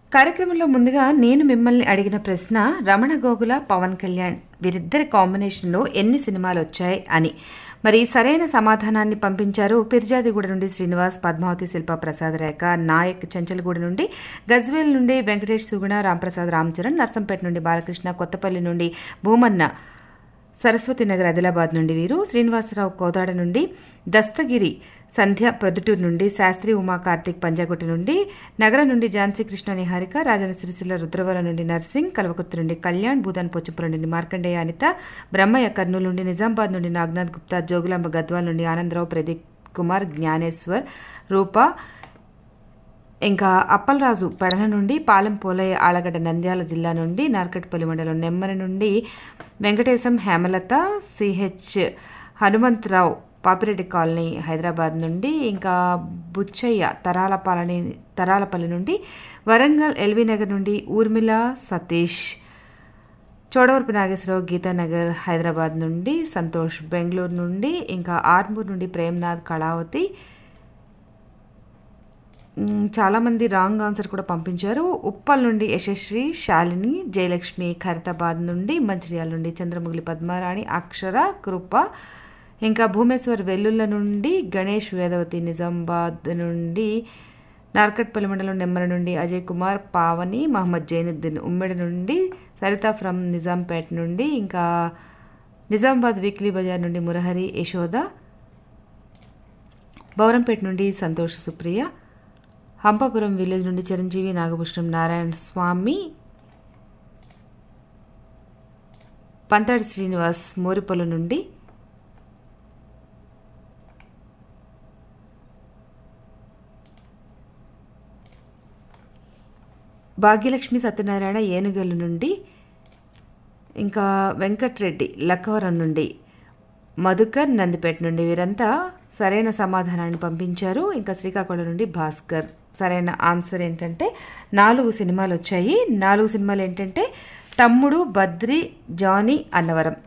కార్యక్రమంలో ముందుగా నేను మిమ్మల్ని అడిగిన ప్రశ్న రమణ గోగుల పవన్ కళ్యాణ్ వీరిద్దరి కాంబినేషన్లో ఎన్ని సినిమాలు వచ్చాయి అని మరి సరైన సమాధానాన్ని పంపించారు పిర్జాదిగూడ నుండి శ్రీనివాస్ పద్మావతి శిల్ప ప్రసాద్ రేఖ నాయక్ చెంచలగూడ నుండి గజ్వేల్ నుండి వెంకటేష్ సుగుణ రాంప్రసాద్ రామచరణ్ నర్సంపేట నుండి బాలకృష్ణ కొత్తపల్లి నుండి భూమన్న సరస్వతి నగర్ ఆదిలాబాద్ నుండి వీరు శ్రీనివాసరావు కోదాడ నుండి దస్తగిరి సంధ్య ప్రొద్దుటూరు నుండి శాస్త్రి ఉమా కార్తిక్ పంజాగుట్ట నుండి నగరం నుండి ఝాన్సీ కృష్ణ నిహారిక రాజన సిరిసిల్ల రుద్రవరం నుండి నర్సింగ్ కల్వకుర్తి నుండి కళ్యాణ్ భూదాన్ పోచపురం నుండి మార్కండేయ అనిత బ్రహ్మయ్య కర్నూలు నుండి నిజామాబాద్ నుండి నాగ్నాథ్ గుప్తా జోగులాంబ గద్వాల్ నుండి ఆనందరావు ప్రదీప్ కుమార్ జ్ఞానేశ్వర్ రూప ఇంకా అప్పలరాజు పెడన నుండి పాలెం పోలయ్య ఆలగడ్డ నంద్యాల జిల్లా నుండి నార్కట్పల్లి మండలం నెమ్మరి నుండి వెంకటేశం హేమలత సిహెచ్ హనుమంతరావు పాపిరెడ్డి కాలనీ హైదరాబాద్ నుండి ఇంకా బుచ్చయ్య తరాలపాలని తరాలపల్లి నుండి వరంగల్ ఎల్బీ నగర్ నుండి ఊర్మిళ సతీష్ చోడవరపు నాగేశ్వరరావు గీతానగర్ హైదరాబాద్ నుండి సంతోష్ బెంగళూరు నుండి ఇంకా ఆర్మూర్ నుండి ప్రేమ్నాథ్ కళావతి మ్, చాలామంది రాంగ్ ఆన్సర్ కూడా పంపించారు ఉప్పల్ నుండి యశస్వి శాలిని జయలక్ష్మి ఖైరతాబాద్ నుండి మంచిర్యాల నుండి చంద్రముగిలి పద్మారాణి అక్షర కృప ఇంకా భూమేశ్వర్ వెల్లుల్ల నుండి గణేష్ వేదవతి నిజామాబాద్ నుండి నార్కట్పల్లి మండలం నెమ్మర నుండి అజయ్ కుమార్ పావని మహమ్మద్ జైనుద్దీన్ ఉమ్మెడి నుండి సరిత ఫ్రమ్ నిజాంపేట్ నుండి ఇంకా నిజామాబాద్ వీక్లీ బజార్ నుండి మురహరి యశోద బౌరంపేట నుండి సంతోష్ సుప్రియ హంపాపురం విలేజ్ నుండి చిరంజీవి నాగభూషణం నారాయణ స్వామి పంతాడి శ్రీనివాస్ మోరిపొల నుండి భాగ్యలక్ష్మి సత్యనారాయణ ఏనుగల్లు నుండి ఇంకా వెంకట్రెడ్డి లక్కవరం నుండి మధుకర్ నందిపేట నుండి వీరంతా సరైన సమాధానాన్ని పంపించారు ఇంకా శ్రీకాకుళం నుండి భాస్కర్ సరైన ఆన్సర్ ఏంటంటే నాలుగు సినిమాలు వచ్చాయి నాలుగు సినిమాలు ఏంటంటే తమ్ముడు బద్రి జానీ అన్నవరం